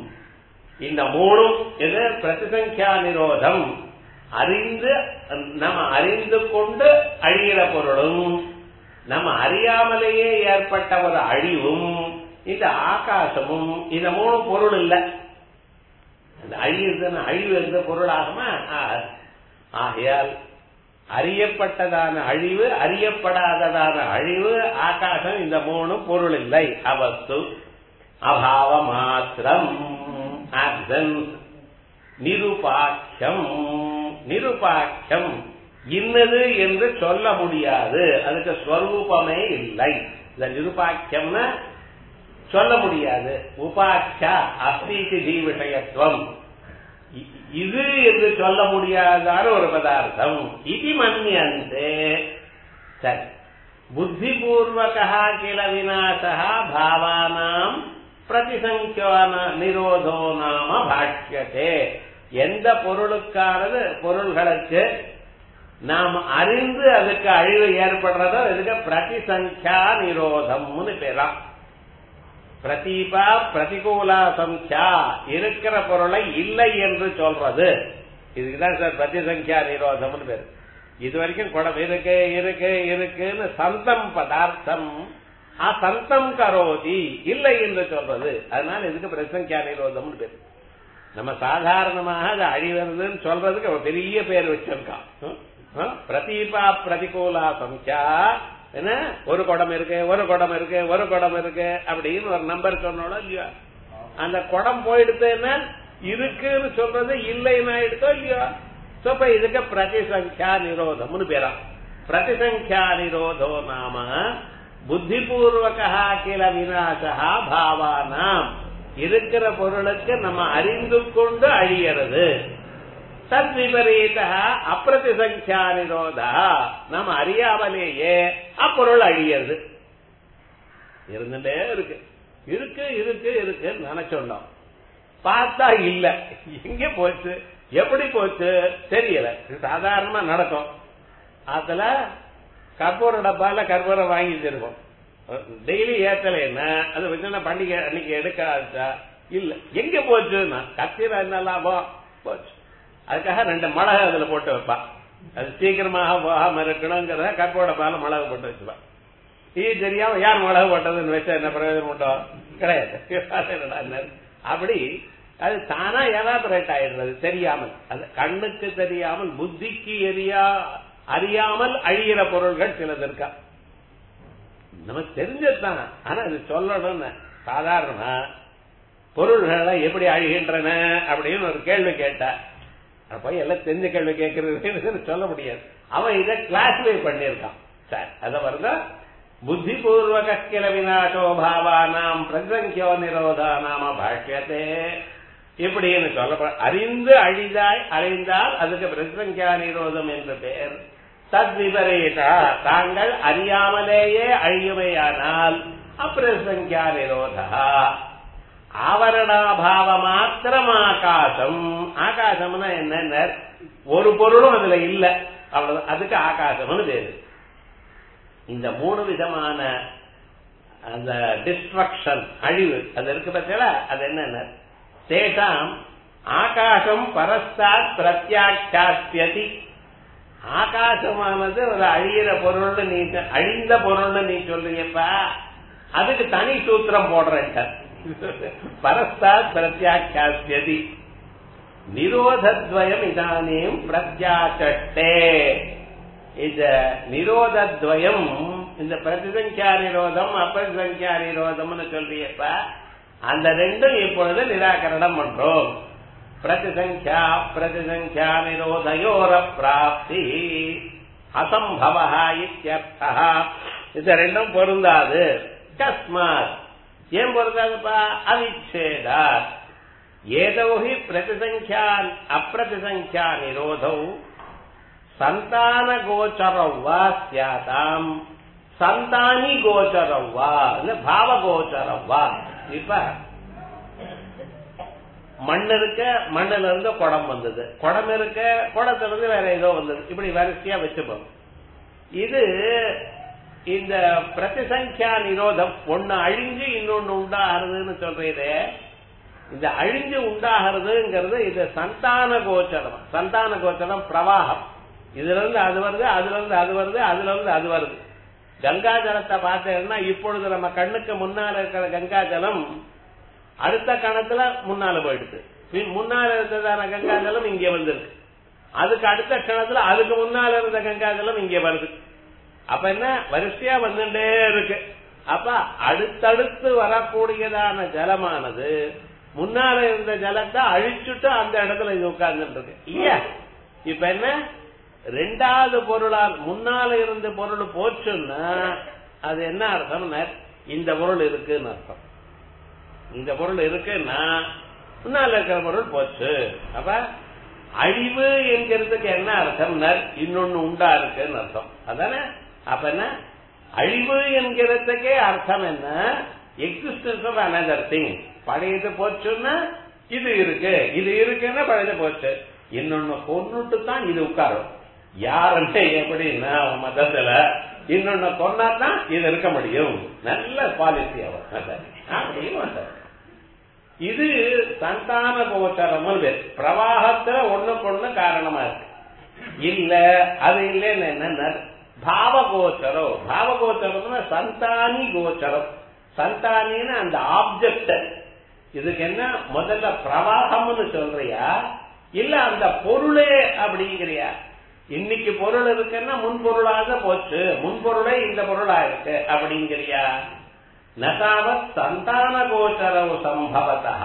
இந்த மூணும் இது பிரதிசங்கியா நிரோதம் அறிந்து நம்ம அறிந்து கொண்டு அழிகிற பொருளும் நம்ம அறியாமலேயே ஏற்பட்ட ஒரு அழிவும் இந்த ஆகாசமும் இந்த மூணு பொருள் இல்ல அந்த அழிவுன்னு அழிவு எந்த பொருளாகுமா ஆகாது. ஆகையால் அறியப்பட்டதான அழிவு அறியப்படாததான அழிவு ஆகாசம் இந்த மூணு பொருள் இல்லை அவஸ்து அபாவ மாத்திரம் absence நிருபாக்கியம் நிருபாக்கியம் இன்னது என்று சொல்ல முடியாது அதுக்கு ஸ்வரூபமே இல்லை இந்த நிருபாக்கியம்னா சொல்ல முடியாது உபாக்கியா அஸ்தீதி ஜீ விஷயத்துவம் இ- இது என்று சொல்ல முடியாதான ஒரு பதார்த்தம் இது மன்னியந்தே சரி புத்திபூர்வகா கில விநாசா பாவானாம் பிரதிசங்கியான நிரோதோ நாம பாஷ்யத்தே எந்த பொருளுக்கானது பொருள்களுக்கு நாம் அறிந்து அதுக்கு அழிவு ஏற்படுறதோ இதுக்கு பிரதிசங்கியா நிரோதம்னு பேராம் பிரதீபா பிரதிகூலா சங்கியா இருக்கிற பொருளை இல்லை என்று சொல்றது இதுக்குதான் சார் பிரதிசங்கியா நிரோதம்னு பேரு இது வரைக்கும் குடம் இருக்கு இருக்கு இருக்குன்னு சந்தம் பதார்த்தம் அசந்தம் கரோதி இல்லை என்று சொல்றது அதனால இதுக்கு பிரதிசங்கியா நிரோதம்னு பேரு நம்ம சாதாரணமாக அது அழிவதுன்னு சொல்றதுக்கு ஒரு பெரிய பேர் வச்சிருக்கான் ஹம்? ஹம்? பிரதீபா பிரதிகூலா சங்கியா என்ன ஒரு குடம் இருக்கு ஒரு குடம் இருக்கு ஒரு குடம் இருக்கு அப்படின்னு ஒரு நம்பர் சொன்னோட இல்லையா அந்த குடம் போயிடுதுன்னா இருக்குன்னு சொல்றது இல்லைன்னு ஆயிடுதோ இல்லையோ சோ இப்ப இதுக்கு பிரதிசங்கியா நிரோதம்னு பேரா பிரதிசங்கியா நிரோதோ நாம புத்திபூர்வகா கில விநாசா பாவானாம் இருக்கிற பொருளுக்கு நம்ம அறிந்து கொண்டு அழியறது தத் விபரீத அப்பிரதிசங்கியா நிரோதா நம்ம அறியாமலேயே அப்பொருள் அழியறது இருந்துட்டே இருக்கு இருக்கு இருக்கு இருக்கு நினைச்சோம் பார்த்தா இல்ல எங்க போச்சு எப்படி போச்சு தெரியல இது சாதாரணமா நடக்கும் அதுல கற்பூர டப்பால கற்பூரம் வாங்கி தருவோம் டெய்லி ஏத்தலைன்னா அது வச்சு பண்டிகை அன்னைக்கு எடுக்காதா இல்ல எங்க போச்சுன்னா கத்திர என்ன லாபம் போச்சு அதுக்காக ரெண்டு மிளகு அதுல போட்டு வைப்பான் அது சீக்கிரமாக போகாம இருக்கணுங்கிறத கற்பூர டப்பால மிளகு போட்டு வச்சுப்பான் இது தெரியாம யார் மிளகு போட்டதுன்னு வச்சா என்ன பிரயோஜனம் உண்டோ கிடையாது அப்படி அது தானா எவாபரேட் ஆயிடுறது தெரியாமல் அது கண்ணுக்கு தெரியாமல் புத்திக்கு எரியா அறியாமல் அழிகிற பொருள்கள் சிலது இருக்கா நமக்கு தெரிஞ்சதுதான் ஆனா இது சொல்லணும்னு சாதாரணமா பொருள்களை எப்படி அழிகின்றன அப்படின்னு ஒரு கேள்வி கேட்டா போய் எல்லாம் தெரிஞ்ச கேள்வி கேட்கறது சொல்ல முடியாது அவன் இதை கிளாசிஃபை பண்ணியிருக்கான் சார் அத வருத புத்திபூர்வக கில விநாசோ பாவானாம் பிரசங்கியோ நிரோதா நாம பாஷ்யத்தே இப்படின்னு சொல்ல அறிந்து அழிதாய் அழிந்தால் அதுக்கு பிரசங்கியா நிரோதம் என்று பெயர் தத் விபரீதா தாங்கள் அறியாமலேயே அழியுமையானால் அப்பிரசங்கியா நிரோதா ஆவரணாபாவ மாத்திரம் ஆகாசம் ஆகாசம்னா என்ன ஒரு பொருளும் அதுல இல்ல அவ்வளவு அதுக்கு ஆகாசம்னு பேரு இந்த மூணு விதமான அந்த டிஸ்ட்ரக்ஷன் அழிவு அது இருக்கு பத்தியா அது என்னென்ன தேசாம் ஆகாசம் பரஸ்தாத் பிரத்யாட்சாஸ்யதி ஆகாசமானது ஒரு அழியிற பொருள்னு நீ அழிந்த பொருள்னு நீ சொல்றீங்கப்பா அதுக்கு தனி சூத்திரம் போடுறேன் பரஸ்தாத் பிரத்யாட்சாஸ்யதி நிரோதத்வயம் இதானியும் பிரத்யாச்சட்டே இந்த நிரோதத்வயம் இந்த பிரதிசங்கியா நிரோதம் அப்பிரதிசங்கியா நிரோதம்னு சொல்றியப்ப அந்த ரெண்டும் இப்பொழுது நிராகரணம் பண்றோம் பிரதிசங்கியா பிரதிசங்கியா நிரோதயோர பிராப்தி அசம்பவ இத்தியர்த்தா இது ரெண்டும் பொருந்தாது கஸ்மாத் ஏன் பொருந்தாதுப்பா அவிச்சேதா ஏதோ ஹி பிரதிசங்கியா அப்பிரதிசங்கியா நிரோதௌ சந்தான கோச்சரம் வா சியாதாம் சந்தானி கோச்சரம் வா பாவ கோச்சரம் வா இப்ப மண் இருக்க மண்ணுல இருந்து குடம் வந்தது குடம் இருக்க குடத்துல இருந்து வேற ஏதோ வந்தது இப்படி வரிசையா வச்சுப்போம் இது இந்த பிரதிசங்கியா நிரோதம் ஒன்னு அழிஞ்சு இன்னொன்னு உண்டாகிறதுன்னு சொல்றதே இந்த அழிஞ்சு உண்டாகிறதுங்கிறது இது சந்தான கோச்சரம் சந்தான கோச்சரம் பிரவாகம் இதுல இருந்து அது வருது அதுல இருந்து அது வருது அதுல இருந்து அது வருது கங்கா ஜலத்தை பார்த்தேன்னா இப்பொழுது நம்ம கண்ணுக்கு முன்னால இருக்கிற கங்கா ஜலம் அடுத்த கணத்துல முன்னால போயிடுது முன்னால இருந்ததான கங்கா ஜலம் இங்க வந்திருக்கு அதுக்கு அடுத்த கணத்துல அதுக்கு முன்னால இருந்த கங்கா ஜலம் இங்க வருது அப்ப என்ன வரிசையா வந்துட்டே இருக்கு அப்ப அடுத்தடுத்து வரக்கூடியதான ஜலமானது முன்னால இருந்த ஜலத்தை அழிச்சுட்டு அந்த இடத்துல இது உட்கார்ந்துட்டு இருக்கு இல்லையா இப்ப என்ன ரெண்டாவது பொருளால் முன்னால இருந்த பொருள் போச்சுன்னா அது என்ன அர்த்தம் இந்த பொருள் இருக்குன்னு அர்த்தம் இந்த பொருள் இருக்குன்னா முன்னால இருக்கிற பொருள் போச்சு அப்ப அழிவு என்கிறதுக்கு என்ன அர்த்தம் இன்னொன்னு உண்டா இருக்குன்னு அர்த்தம் அதானே அப்ப என்ன அழிவு என்கிறதுக்கே அர்த்தம் என்ன எக்ஸிஸ்டன்ஸ் ஆஃப் அனதர் திங் பழையது போச்சுன்னா இது இருக்கு இது இருக்குன்னா பழையது போச்சு இன்னொன்னு கொன்னுட்டு தான் இது உட்காரும் யாருன்னு எப்படின்னா மதத்துல இன்னொன்னு கொண்டாதான் இது இருக்க முடியும் நல்ல பாலிசி அவர் இது சந்தான கோச்சரம் பிரவாகத்துல ஒண்ணுக்கு ஒண்ணு காரணமா இருக்கு இல்ல அது இல்லைன்னு என்ன பாவ கோச்சரம் பாவ கோச்சரம்னா சந்தானி கோச்சரம் சந்தானின்னு அந்த ஆப்ஜெக்ட் இதுக்கு என்ன முதல்ல பிரவாகம்னு சொல்றியா இல்ல அந்த பொருளே அப்படிங்கிறியா இன்னைக்கு பொருள் இருக்குன்னா முன்பொருளாக போச்சு முன்பொருளே இந்த பொருளா இருக்கு அப்படிங்கிறியா நதாவத் சந்தான கோச்சரவு சம்பவத்தா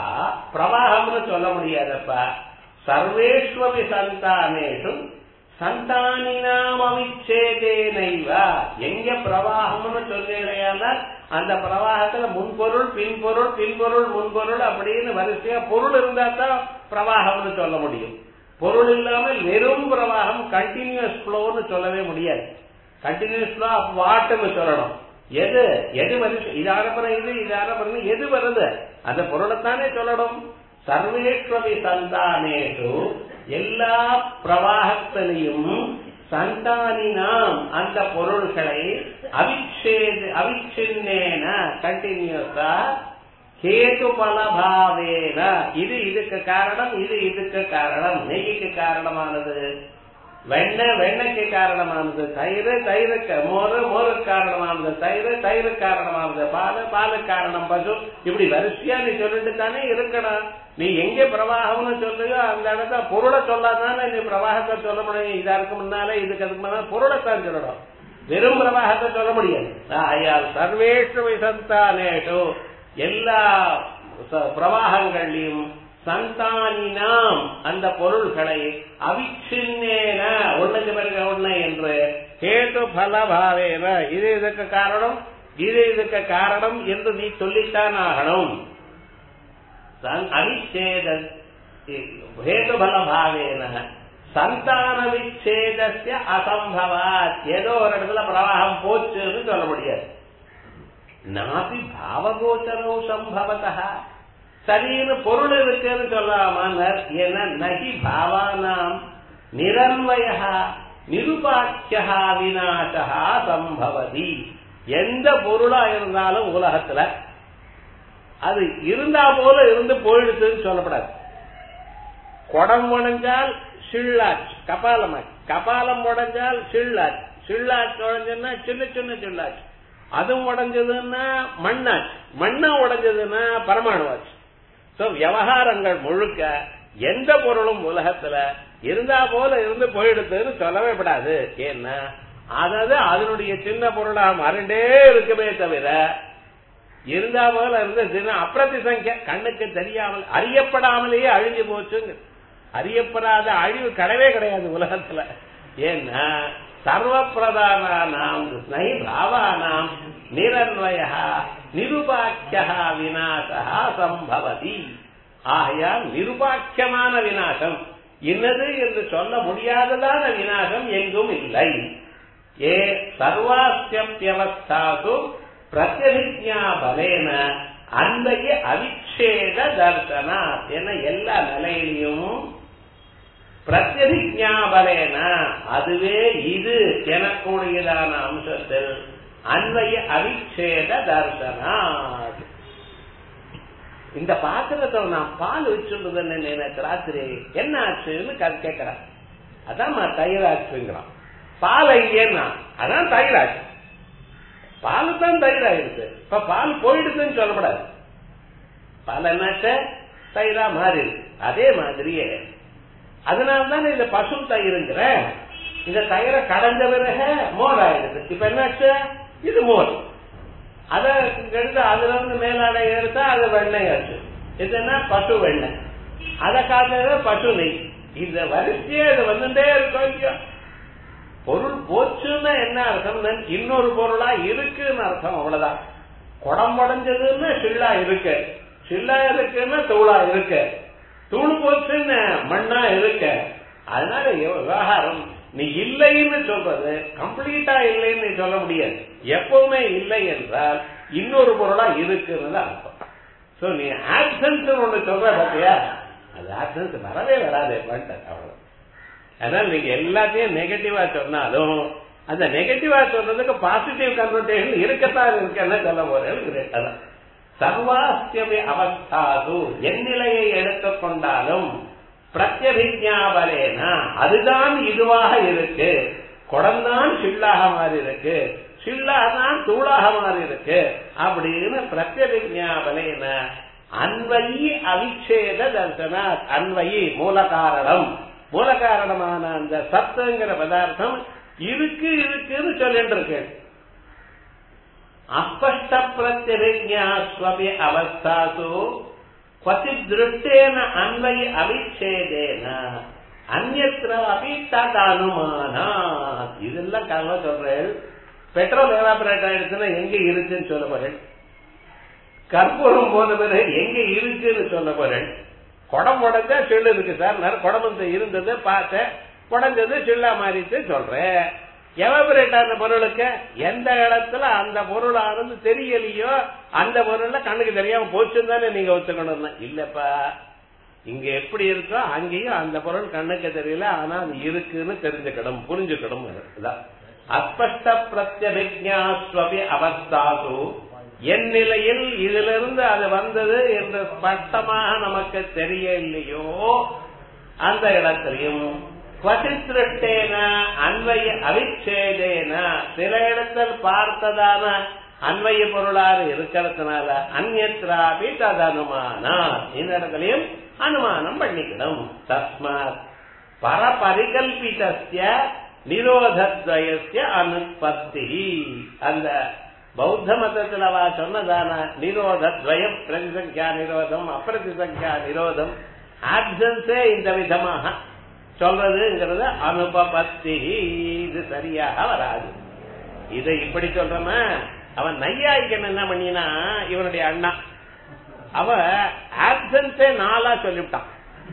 பிரவாகம்னு சொல்ல முடியாதப்பா சர்வேஷ்வபி சந்தானேஷு சந்தானினாம் அவிச்சேதேனைவா எங்க பிரவாகம்னு சொல்லேடையானா அந்த பிரவாகத்துல முன்பொருள் பின்பொருள் பின்பொருள் முன்பொருள் அப்படின்னு வரிசையா பொருள் இருந்தா தான் பிரவாகம்னு சொல்ல முடியும் பொருள் இல்லாமல் வெறும் பிரவாகம் கண்டினியூஸ் ஃப்ளோன்னு சொல்லவே முடியாது கண்டினியூஸ் ஃப்ளோ ஆஃப் வாட்டுன்னு சொல்லணும் எது எது வருது இது ஆரம்பரம் இது இது ஆரம்பரம் எது வருது அந்த பொருளைத்தானே சொல்லணும் சர்வேஸ்வரி சந்தானேஷு எல்லா பிரவாகத்திலையும் சந்தானினாம் அந்த பொருள்களை அவிச்சேது அவிச்சின்னேன கண்டினியூஸா கேது பலபாவேன இது இதுக்கு காரணம் இது இதுக்கு காரணம் நெய்க்கு காரணமானது வெண்ணெய் வெண்ணெய்க்கு காரணமானது தயிர் தயிருக்கு மோரு மோருக்கு காரணமானது தயிர் தயிரு காரணமானது பால் பாலு காரணம் பசு இப்படி வரிசையா நீ சொல்லிட்டு தானே இருக்கணும் நீ எங்க பிரவாகம்னு சொல்லுயோ அந்த இடத்துல பொருளை சொல்லாதானே நீ பிரவாகத்தை சொல்ல முடியும் இதா இருக்கு முன்னாலே இதுக்கு அதுக்கு முன்னால பொருளைத்தான் சொல்லணும் வெறும் பிரவாகத்தை சொல்ல முடியாது ஆயால் சர்வேஷு விசந்தானேஷு எல்லா பிரவாகங்களையும் சந்தானினாம் அந்த பொருள்களை அவிச்சின்னேன ஒண்ணுக்கு பிறகு ஒண்ணு என்று கேட்டு பலபாவேன இது இதுக்கு காரணம் இது இதுக்கு காரணம் என்று நீ சொல்லித்தான் ஆகணும் அவிச்சேத ஹேது பலபாவேன சந்தான விச்சேதஸ்ய அசம்பவாத் ஏதோ ஒரு இடத்துல பிரவாகம் போச்சுன்னு சொல்ல முடியாது நாபி பாவகோச்சரோ சம்பவத்தா சரின்னு பொருள் இருக்குன்னு சொல்லாமனர் என நகி பாவானாம் நிரன்வயா நிருபாக்கியா விநாசா சம்பவதி எந்த பொருளா இருந்தாலும் உலகத்துல அது இருந்தா போல இருந்து போயிடுதுன்னு சொல்லப்படாது குடம் உடைஞ்சால் சிள்ளாச்சு கபாலமாச்சு கபாலம் உடைஞ்சால் சிள்ளாச்சு சிள்ளாச்சு உடைஞ்சதுன்னா சின்ன சின்ன சிள்ளாச்சு அதுவும் உடைஞ்சதுன்னா மண்ணாச்சு மண்ணா உடைஞ்சதுன்னா பரமாணுவாச்சு சோ விவகாரங்கள் முழுக்க எந்த பொருளும் உலகத்துல இருந்தா போல இருந்து போயிடுதுன்னு சொல்லவே படாது ஏன்னா அதாவது அதனுடைய சின்ன பொருளா மறண்டே இருக்குமே தவிர இருந்தா போல இருந்த சின்ன அப்பிரதி சங்கிய கண்ணுக்கு தெரியாமல் அறியப்படாமலேயே அழிஞ்சு போச்சுங்க அறியப்படாத அழிவு கிடையவே கிடையாது உலகத்துல ஏன்னா சர்வ பிரதானாம் நை பாவானாம் நிரன்வய நிருபாக்கியா விநாசா சம்பவதி ஆகையால் நிருபாக்கியமான விநாசம் இன்னது என்று சொல்ல முடியாததான விநாசம் எங்கும் இல்லை ஏ சர்வாஸ்யவஸ்தாசு பிரத்யபிஜா பலேன அன்றைய அவிச்சேத தர்சனா என எல்லா நிலையிலையும் பிரத்யபிஜாபலேன அதுவே இது எனக்கூடியதான அம்சத்தில் அன்வைய அவிச்சேத தர்சனா இந்த பாத்திரத்தை நான் பால் வச்சுருந்ததுன்னு எனக்கு ராத்திரி என்ன ஆச்சுன்னு கேட்கிறேன் அதான் தயிராச்சுங்கிறான் பால் ஐயன்னா அதான் தயிராச்சு பால் தான் தயிராயிருக்கு இப்ப பால் போயிடுதுன்னு சொல்லப்படாது பால் என்னாச்ச தயிரா மாறி அதே மாதிரியே அதனால்தான் இந்த பசு தயிருங்கிற இந்த தயிரை கடந்த பிறகு மோர் ஆயிடுது இப்ப என்னாச்சு இது மோர் அத எடுத்து அதுல இருந்து மேலாடை எடுத்தா அது வெண்ணெய் ஆச்சு இதுன்னா பசு வெண்ணெய் அதை காட்டுறது பசு நெய் இந்த வரிசையே இது வந்துட்டே இருக்கும் பொருள் போச்சுன்னா என்ன அர்த்தம் இன்னொரு பொருளா இருக்குன்னு அர்த்தம் அவ்வளவுதான் குடம் உடஞ்சதுன்னு சில்லா இருக்கு சில்லா இருக்குன்னா தூளா இருக்கு தூள் போச்சுன்னு மண்ணா இருக்க அதனால விவகாரம் நீ இல்லைன்னு சொல்றது கம்ப்ளீட்டா இல்லைன்னு நீ சொல்ல முடியாது எப்பவுமே இல்லை என்றால் இன்னொரு பொருளா இருக்குன்னு அர்த்தம் சோ நீ ஆப்சன்ஸ் ஒண்ணு சொல்ற பாத்தியா அது ஆப்சன்ஸ் வரவே வராது அவ்வளவு அதனால நீங்க எல்லாத்தையும் நெகட்டிவா சொன்னாலும் அந்த நெகட்டிவா சொல்றதுக்கு பாசிட்டிவ் கன்வர்டேஷன் இருக்கத்தான் இருக்குன்னு சொல்ல போறேன் அதான் சர்வாஸ்யமே அவஸ்தாது என் நிலையை எடுத்துக்கொண்டாலும் பிரத்யபிஜாபலேனா அதுதான் இதுவாக இருக்கு குடம்தான் சில்லாக மாறி இருக்கு சில்லாக தான் தூளாக மாறி இருக்கு அப்படின்னு பிரத்யபிஜாபலேன அன்வயி அவிச்சேத தர்சனா அன்வயி மூல காரணம் மூல காரணமான அந்த சத்துங்கிற பதார்த்தம் இருக்கு இருக்குன்னு சொல்லிட்டு இருக்கு அஸ்பஷ்ட பிரத்யபிஜாஸ்வபி அவஸ்தாசு क्वचित् दृष्टेन अन्वयि अविच्छेदेन அந்நத்திராபி தத் அனுமானாத் இதெல்லாம் கவலை சொல்றேன் பெட்ரோல் எவாபரேட் ஆயிடுச்சுன்னா எங்க இருக்குன்னு சொல்ல போறேன் கற்பூரம் போன பிறகு எங்க இருக்குன்னு சொல்ல போறேன் குடம் உடஞ்சா சில்லு இருக்கு சார் நான் குடம் வந்து இருந்தது பார்த்தேன் உடஞ்சது சில்லா மாறிட்டு சொல்றேன் எவாபரேட் ஆன பொருளுக்கு எந்த இடத்துல அந்த பொருளானது தெரியலையோ அந்த பொருள்ல கண்ணுக்கு தெரியாம போச்சுன்னு தானே நீங்க ஒத்துக்கணும் இல்லப்பா இங்க எப்படி இருக்கோ அங்கேயும் அந்த பொருள் கண்ணுக்கு தெரியல ஆனா அது இருக்குன்னு தெரிஞ்சுக்கணும் புரிஞ்சுக்கணும் இதுதான். அஸ்பஷ்ட பிரத்யபிஜாஸ்வபி அவஸ்தாது என் நிலையில் இதிலிருந்து அது வந்தது என்று ஸ்பஷ்டமாக நமக்கு தெரியலையோ அந்த இடத்திலையும் குவசித்திருட்டேன அன்வய அவிச்சேதேன சில இடத்தில் பார்த்ததான அன்வய பொருளாக இருக்கிறதுனால அந்நத்ராபி தது அனுமானா இந்த இடத்துலயும் அனுமானம் பண்ணிக்கணும் தஸ்மாத் பரபரிகல்பிதஸ்ய நிரோதத்வயஸ்ய அனுபத்தி அந்த பௌத்த மதத்துல அவ சொன்னதான நிரோதத்வயம் பிரதிசங்கியா நிரோதம் அப்பிரதிசங்கியா நிரோதம் ஆப்சன்ஸே இந்த விதமாக சொல்றதுங்கிறது அனுபபத்தி இது சரியாக வராது இதை இப்படி சொல்றோமா அவன் நையாய்க்கன் என்ன பண்ணினா இவனுடைய அண்ணா அவ ஆப்சன்ஸே நாளா சொல்லிவிட்டான்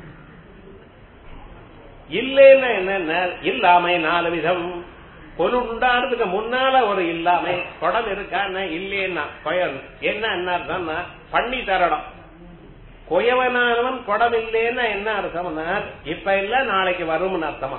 இல்லைன்னா என்ன இல்லாமை நாலு விதம் பொருள் உண்டானதுக்கு முன்னால ஒரு இல்லாமை குடம் இருக்கான்னு இல்லைன்னா கொயன் என்ன என்ன அர்த்தம்னா பண்ணி தரணும் குயவனானவன் குடம் இல்லைன்னா என்ன அர்த்தம்னா இப்ப இல்ல நாளைக்கு வரும்னு அர்த்தமா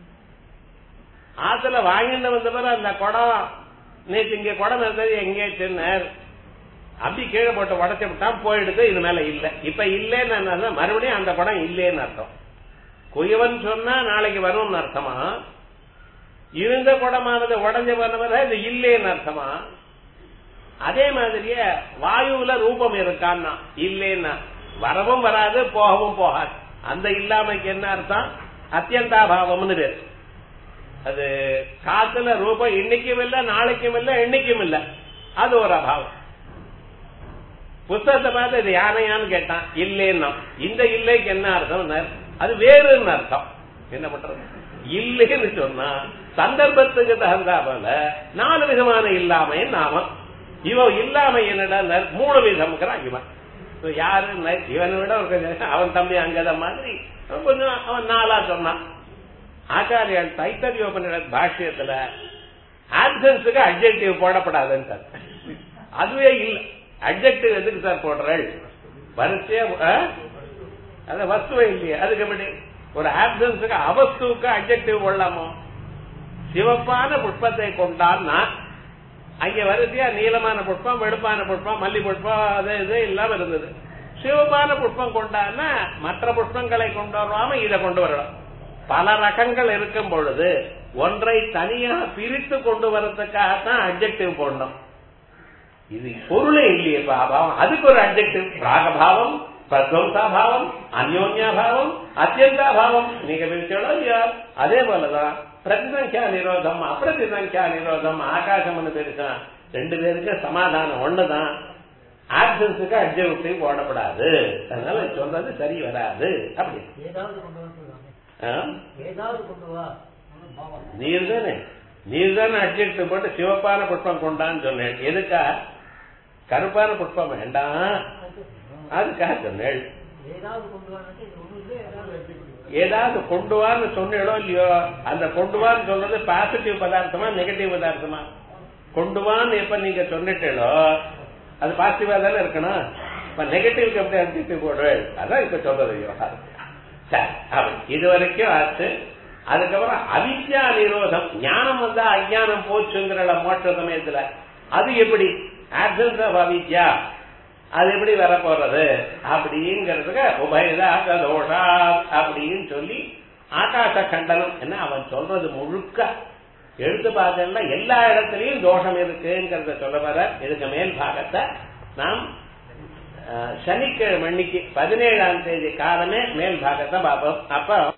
ஆத்துல வாங்கிட்டு வந்த பிறகு அந்த குடம் நேற்று இங்க குடம் இருந்தது எங்கே சொன்னார் அப்படி கீழே போட்டு உடச்சு விட்டான் போயிடுது இது மேல இல்ல இப்ப இல்லேன்னு மறுபடியும் அந்த குடம் இல்லேன்னு அர்த்தம் குயவன் சொன்னா நாளைக்கு வரும்னு அர்த்தமா இருந்த குடமானது உடஞ்ச பண்ணவர இது இல்லேன்னு அர்த்தமா அதே மாதிரியே வாயுல ரூபம் இருக்கான்னா இல்லேன்னா வரவும் வராது போகவும் போகாது அந்த இல்லாமைக்கு என்ன அர்த்தம் அத்தியந்தாபாவம்னு பேர் அது காத்துல ரூபம் இன்னைக்கும் இல்ல நாளைக்கும் இல்ல என்னைக்கும் இல்ல அது ஒரு அபாவம் புத்தகத்தை பார்த்து இது யானையான்னு கேட்டான் இல்லைன்னா இந்த இல்லைக்கு என்ன அர்த்தம் அது வேறுன்னு அர்த்தம் என்ன பண்றது இல்லைன்னு சொன்னா சந்தர்ப்பத்துக்கு தகுந்தா போல நாலு விதமான இல்லாமை நாமம் இவன் இல்லாமை என்னடா மூணு விதம்ங்கிறான் இவன் யாரு இவனை விட ஒரு கொஞ்சம் அவன் தம்பி அங்கத மாதிரி கொஞ்சம் அவன் நாளா சொன்னான் ஆச்சாரியன் தைத்தரியோபனிட பாஷ்யத்துல ஆப்சன்ஸுக்கு அப்ஜெக்டிவ் போடப்படாதுன்னு அதுவே இல்லை அப்ஜெக்டிவ் எதுக்கு சார் போடுறேன் வரிசையா அத வஸ்துவே இல்லையே அதுக்கு எப்படி ஒரு ஆப்சன்ஸுக்கு அவஸ்துவுக்கு அப்ஜெக்டிவ் போடலாமோ சிவப்பான புஷ்பத்தை கொண்டான்னா அங்க வரிசையா நீளமான புஷ்பம் வெடுப்பான புஷ்பம் மல்லி புஷ்பம் அது இது இல்லாம இருந்தது சிவப்பான புஷ்பம் கொண்டான்னா மற்ற புஷ்பங்களை கொண்டு வராம இதை கொண்டு வரலாம் பல ரகங்கள் இருக்கும் பொழுது ஒன்றை தனியாக பிரித்து கொண்டு வரதுக்காகத்தான் அப்ஜெக்டிவ் போடணும் இது பொருளே இல்லையே பாவம் அதுக்கு ஒரு அப்ஜெக்டிவ் ராகபாவம் பிரத்வம்சாபாவம் அந்யோன்யாபாவம் அத்தியந்தாபாவம் நீங்க பிரிச்சோளோ இல்லையா அதே போலதான் பிரதிசங்கியா நிரோதம் அப்பிரதிசங்கியா நிரோதம் ஆகாசம்னு பெருசான் ரெண்டு பேருக்கு சமாதானம் ஒண்ணுதான் ஆப்சன்ஸுக்கு அப்ஜெக்டிவ் போடப்படாது அதனால சொல்றது சரி வராது அப்படி நீர் தானே நீர் தானே அப்ஜெக்டிவ் போட்டு சிவப்பான புஷ்பம் கொண்டான்னு சொன்னேன் எதுக்கா கருப்பான புஷ்பம் வேண்டாம் அதுக்காக சொன்னேன் ஏதாவது கொண்டு வான்னு சொன்னோ இல்லையோ அந்த கொண்டு வான்னு சொல்றது பாசிட்டிவ் பதார்த்தமா நெகட்டிவ் பதார்த்தமா கொண்டு வான்னு எப்ப நீங்க சொன்னிட்டோ அது பாசிட்டிவா தானே இருக்கணும் இப்ப நெகட்டிவ்க்கு எப்படி அப்ஜெக்டிவ் போடுவேன் அதான் இப்ப சொல்றது விவகாரம் சரி இது வரைக்கும் ஆச்சு அதுக்கப்புறம் அவித்யா நிரோதம் ஞானம் வந்தா அஜானம் போச்சுங்கிற மோட்ச சமயத்துல அது எப்படி ஆப்சன்ஸ் ஆஃப் அவித்யா அது எப்படி வரப்போறது அப்படிங்கிறதுக்கு உபயதா தோஷா அப்படின்னு சொல்லி ஆகாச கண்டனம் என்ன அவன் சொல்றது முழுக்க எடுத்து பார்த்தேன்னா எல்லா இடத்துலயும் தோஷம் இருக்குங்கிறத சொல்ல வர இதுக்கு மேல் பாகத்தை நாம் சனிக்கிழமை அன்னைக்கு பதினேழாம் தேதி காலமே மேல் பாகத்தை பார்ப்போம் அப்ப